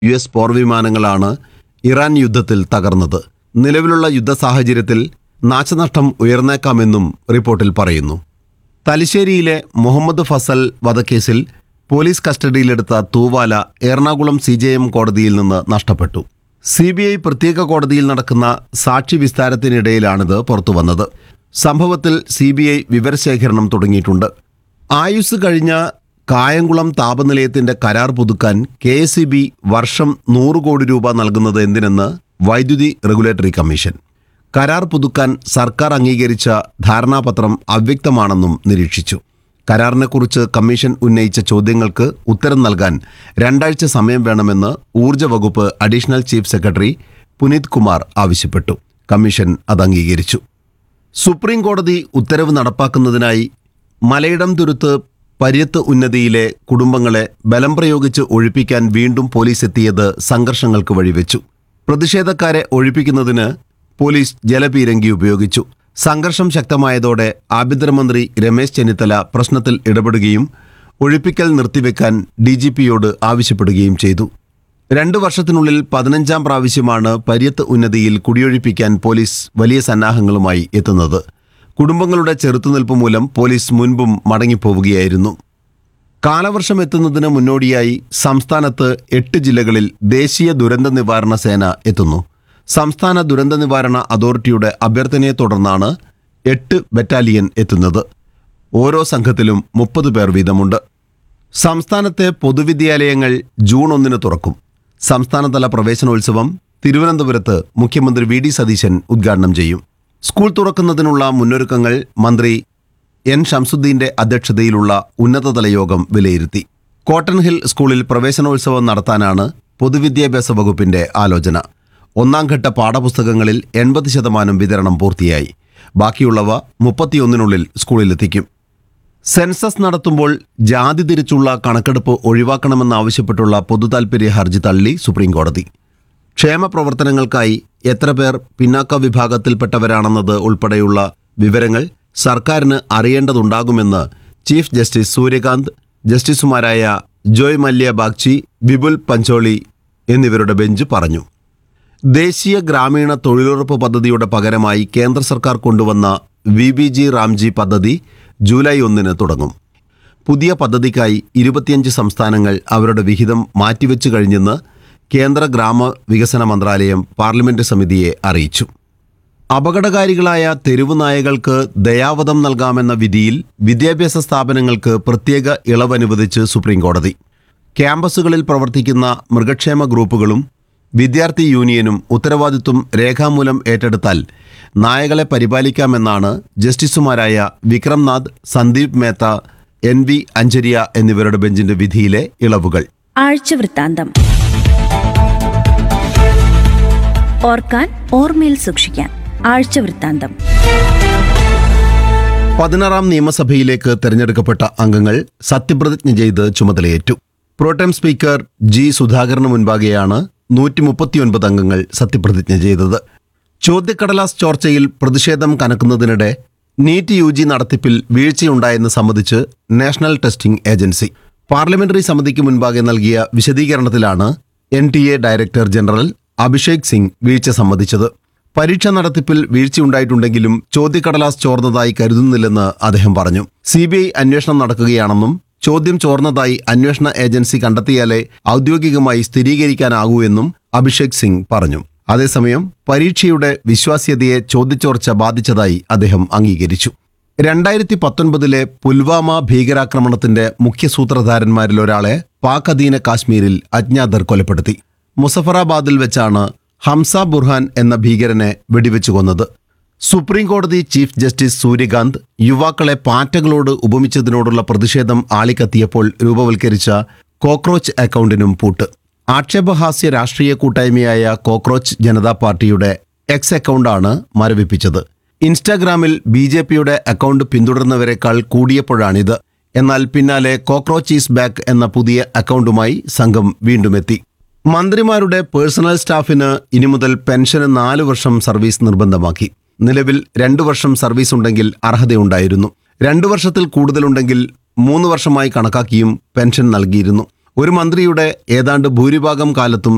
U S പോർവിമാനങ്ങളാണ് Iran യുദ്ധത്തിൽ തകർന്നത് നിലവിലുള്ള യുദ്ധ സാഹചര്യത്തിൽ നാശനഷ്ടം ഉയർന്നേക്കാമെന്നും റിപ്പോർട്ടിൽ പറയുന്നു തലശ്ശേരിയിലെ മുഹമ്മദ് ഫസൽ വധക്കേസിൽ പോലീസ് കസ്റ്റഡിയിലെടുത്ത തൂവാല എറണാകുളം സി ജെ എം കോടതിയിൽ നിന്ന് നഷ്ടപ്പെട്ടു സി ബി ഐ പ്രത്യേക കോടതിയിൽ നടക്കുന്ന സാക്ഷി വിസ്താരത്തിനിടയിലാണിത് പുറത്തുവന്നത് സംഭവത്തിൽ സി ബി ഐ വിവരശേഖരണം തുടങ്ങിയിട്ടുണ്ട് ആയുസ് കഴിഞ്ഞ കായംകുളം താപനിലയത്തിന്റെ കരാർ പുതുക്കാൻ കെ എസ് സി ബി വർഷം നൂറ് കോടി രൂപ നൽകുന്നത് എന്തിനെന്ന് വൈദ്യുതി റെഗുലേറ്ററി കമ്മീഷൻ കരാർ പുതുക്കാൻ സർക്കാർ അംഗീകരിച്ച ധാരണാപത്രം അവ്യക്തമാണെന്നും നിരീക്ഷിച്ചു കരാറിനെക്കുറിച്ച് കമ്മീഷൻ ഉന്നയിച്ച ചോദ്യങ്ങൾക്ക് ഉത്തരം നൽകാൻ രണ്ടാഴ്ച സമയം വേണമെന്ന് ഊർജ്ജ വകുപ്പ് additional chief secretary Puneet Kumar ആവശ്യപ്പെട്ടു കമ്മീഷൻ അത് അംഗീകരിച്ചു സുപ്രീം കോടതി ഉത്തരവ് നടപ്പാക്കുന്നതിനായി മലയിടം തുരുത്ത് പര്യത്ത് ഉന്നതിയിലെ കുടുംബങ്ങളെ ബലം പ്രയോഗിച്ച് ഒഴിപ്പിക്കാൻ വീണ്ടും പോലീസ് എത്തിയത് സംഘർഷങ്ങൾക്ക് വഴിവെച്ചു പ്രതിഷേധക്കാരെ ഒഴിപ്പിക്കുന്നതിന് പോലീസ് ജലപീരങ്കി ഉപയോഗിച്ചു സംഘർഷം ശക്തമായതോടെ ആഭ്യന്തരമന്ത്രി രമേശ് ചെന്നിത്തല പ്രശ്നത്തിൽ ഇടപെടുകയും ഒഴിപ്പിക്കൽ നിർത്തിവെക്കാൻ ഡി ജി പിയോട് ആവശ്യപ്പെടുകയും ചെയ്തു രണ്ടു വർഷത്തിനുള്ളിൽ പതിനഞ്ചാം പ്രാവശ്യമാണ് പര്യത്ത് ഉന്നതിയിൽ കുടിയൊഴിപ്പിക്കാൻ പോലീസ് വലിയ സന്നാഹങ്ങളുമായി എത്തുന്നത് കുടുംബങ്ങളുടെ ചെറുത്തുനിൽപ്പ് മൂലം പോലീസ് മുൻപും മടങ്ങിപ്പോവുകയായിരുന്നു കാലവർഷം എത്തുന്നതിന് മുന്നോടിയായി സംസ്ഥാനത്ത് എട്ട് ജില്ലകളിൽ ദേശീയ ദുരന്ത നിവാരണ സേന എത്തുന്നു സംസ്ഥാന ദുരന്ത നിവാരണ അതോറിറ്റിയുടെ അഭ്യർത്ഥനയെ തുടർന്നാണ് എട്ട് ബറ്റാലിയൻ എത്തുന്നത് ഓരോ സംഘത്തിലും മുപ്പത് പേർ വീതമുണ്ട് സംസ്ഥാനത്തെ പൊതുവിദ്യാലയങ്ങൾ ജൂൺ ഒന്നിന് തുറക്കും സംസ്ഥാനതല പ്രവേശനോത്സവം തിരുവനന്തപുരത്ത് മുഖ്യമന്ത്രി വി ഡി സതീശൻ ഉദ്ഘാടനം ചെയ്യും സ്കൂൾ തുറക്കുന്നതിനുള്ള മുന്നൊരുക്കങ്ങൾ മന്ത്രി എൻ ഷംസുദ്ദീന്റെ അധ്യക്ഷതയിലുള്ള ഉന്നതതല യോഗം വിലയിരുത്തി കോട്ടൺ ഹിൽ സ്കൂളിൽ പ്രവേശനോത്സവം നടത്താനാണ് പൊതുവിദ്യാഭ്യാസ വകുപ്പിന്റെ ആലോചന ഒന്നാം ഘട്ട പാഠപുസ്തകങ്ങളിൽ എൺപത് ശതമാനം വിതരണം പൂർത്തിയായി ബാക്കിയുള്ളവ മുപ്പത്തിയൊന്നിനുള്ളിൽ സ്കൂളിലെത്തിക്കും സെൻസസ് നടത്തുമ്പോൾ ജാതി തിരിച്ചുള്ള കണക്കെടുപ്പ് ഒഴിവാക്കണമെന്നാവശ്യപ്പെട്ടുള്ള പൊതുതാൽപര്യ ഹർജി തള്ളി സുപ്രീംകോടതി ക്ഷേമ പ്രവർത്തനങ്ങൾക്കായി എത്ര പേർ പിന്നാക്ക വിഭാഗത്തിൽപ്പെട്ടവരാണെന്നത് ഉൾപ്പെടെയുള്ള വിവരങ്ങൾ സർക്കാരിന് അറിയേണ്ടതുണ്ടാകുമെന്ന് ചീഫ് ജസ്റ്റിസ് സൂര്യകാന്ത് ജസ്റ്റിസുമാരായ ജോയ് മല്യ ബാഗ്ചി വിപുൽ പഞ്ചോളി എന്നിവരുടെ ബെഞ്ച് പറഞ്ഞു ദേശീയ ഗ്രാമീണ തൊഴിലുറപ്പ് പദ്ധതിയുടെ പകരമായി കേന്ദ്ര സർക്കാർ കൊണ്ടുവന്ന വി ബി ജി റാംജി പദ്ധതി ജൂലൈ ഒന്നിന് തുടങ്ങും പുതിയ പദ്ധതിക്കായി ഇരുപത്തിയഞ്ച് സംസ്ഥാനങ്ങൾ അവരുടെ വിഹിതം മാറ്റിവെച്ചു കഴിഞ്ഞെന്ന് കേന്ദ്ര ഗ്രാമ വികസന മന്ത്രാലയം പാർലമെന്റ് സമിതിയെ അറിയിച്ചു അപകടകാരികളായ തെരുവു നായകൾക്ക് ദയാവധം നൽകാമെന്ന വിധിയിൽ വിദ്യാഭ്യാസ സ്ഥാപനങ്ങൾക്ക് പ്രത്യേക ഇളവ് അനുവദിച്ച് സുപ്രീംകോടതി ക്യാമ്പസുകളിൽ പ്രവർത്തിക്കുന്ന മൃഗക്ഷേമ ഗ്രൂപ്പുകളും വിദ്യാർത്ഥി യൂണിയനും ഉത്തരവാദിത്വം രേഖാമൂലം ഏറ്റെടുത്താൽ നായകളെ പരിപാലിക്കാമെന്നാണ് ജസ്റ്റിസുമാരായ വിക്രംനാഥ് സന്ദീപ് മേത്ത എൻ വി അഞ്ചരിയ എന്നിവരുടെ ബെഞ്ചിന്റെ വിധിയിലെ ഇളവുകൾ ആഴ്ചവൃത്താന്തം ഓർക്കാൻ ഓർമ്മയിൽ സൂക്ഷിക്കാൻ ആഴ്ചവൃത്താന്തം പതിനാറാം നിയമസഭയിലേക്ക് തെരഞ്ഞെടുക്കപ്പെട്ട അംഗങ്ങൾ സത്യപ്രതിജ്ഞ ചെയ്ത് ചുമതലയേറ്റു പ്രോട്ടം സ്പീക്കർ ജി സുധാകരന് മുൻപാകെയാണ് നൂറ്റി മുപ്പത്തിയൊൻപത് അംഗങ്ങൾ സത്യപ്രതിജ്ഞ ചെയ്തത് ചോദ്യക്കടലാസ് ചോർച്ചയിൽ പ്രതിഷേധം കനക്കുന്നതിനിടെ നീറ്റ് യു ജി നടത്തിപ്പിൽ വീഴ്ചയുണ്ടായെന്ന് സമ്മതിച്ച് നാഷണൽ ടെസ്റ്റിംഗ് ഏജൻസി പാർലമെന്ററി സമിതിക്ക് മുൻപാകെ നൽകിയ വിശദീകരണത്തിലാണ് N T A director general Abhishek Singh വീഴ്ച സമ്മതിച്ചത് പരീക്ഷ നടത്തിപ്പിൽ വീഴ്ചയുണ്ടായിട്ടുണ്ടെങ്കിലും ചോദ്യക്കടലാസ് ചോർന്നതായി കരുതുന്നില്ലെന്ന് അദ്ദേഹം പറഞ്ഞു സി ബി ഐ അന്വേഷണം നടക്കുകയാണെന്നും ചോദ്യം ചോർന്നതായി അന്വേഷണ ഏജൻസി കണ്ടെത്തിയാലേ ഔദ്യോഗികമായി സ്ഥിരീകരിക്കാനാകൂ എന്നും അഭിഷേക് സിംഗ് പറഞ്ഞു അതേസമയം പരീക്ഷയുടെ വിശ്വാസ്യതയെ ചോദ്യച്ചോർച്ച ബാധിച്ചതായി അദ്ദേഹം അംഗീകരിച്ചു രണ്ടായിരത്തി പത്തൊൻപതിലെ പുൽവാമ ഭീകരാക്രമണത്തിന്റെ മുഖ്യ സൂത്രധാരന്മാരിൽ ഒരാളെ പാക് അധീന കാശ്മീരിൽ അജ്ഞാതർ കൊലപ്പെടുത്തി മുസഫറാബാദിൽ വെച്ചാണ് ഹംസ ബുർഹാൻ എന്ന ഭീകരനെ വെടിവെച്ചു കൊന്നത് സുപ്രീം കോടതി ചീഫ് ജസ്റ്റിസ് സൂര്യകാന്ത് യുവാക്കളെ പാറ്റകളോട് ഉപമിച്ചതിനോടുള്ള പ്രതിഷേധം ആളിക്കത്തിയപ്പോൾ രൂപവൽക്കരിച്ച കോക്രോച്ച് അക്കൗണ്ടിനും പൂട്ട് ആക്ഷേപഹാസ്യ രാഷ്ട്രീയ കൂട്ടായ്മയായ കോക്രോച്ച് ജനതാ പാർട്ടിയുടെ എക്സ് അക്കൗണ്ടാണ് മരവിപ്പിച്ചത് ഇൻസ്റ്റാഗ്രാമിൽ ബി ജെ പിയുടെ അക്കൗണ്ട് പിന്തുടർന്നവരെക്കാൾ കൂടിയപ്പോഴാണിത് എന്നാൽ പിന്നാലെ കോക്രോച്ച് ഈസ് ബാക്ക് എന്ന പുതിയ അക്കൗണ്ടുമായി സംഘം വീണ്ടുമെത്തി മന്ത്രിമാരുടെ പേഴ്സണൽ സ്റ്റാഫിന് ഇനി മുതൽ പെൻഷന് നാല് വർഷം സർവീസ് നിർബന്ധമാക്കി നിലവിൽ രണ്ടു വർഷം സർവീസ് ഉണ്ടെങ്കിൽ അർഹതയുണ്ടായിരുന്നു രണ്ടു വർഷത്തിൽ കൂടുതലുണ്ടെങ്കിൽ മൂന്ന് വർഷമായി കണക്കാക്കിയും പെൻഷൻ നൽകിയിരുന്നു ഒരു മന്ത്രിയുടെ ഏതാണ്ട് ഭൂരിഭാഗം കാലത്തും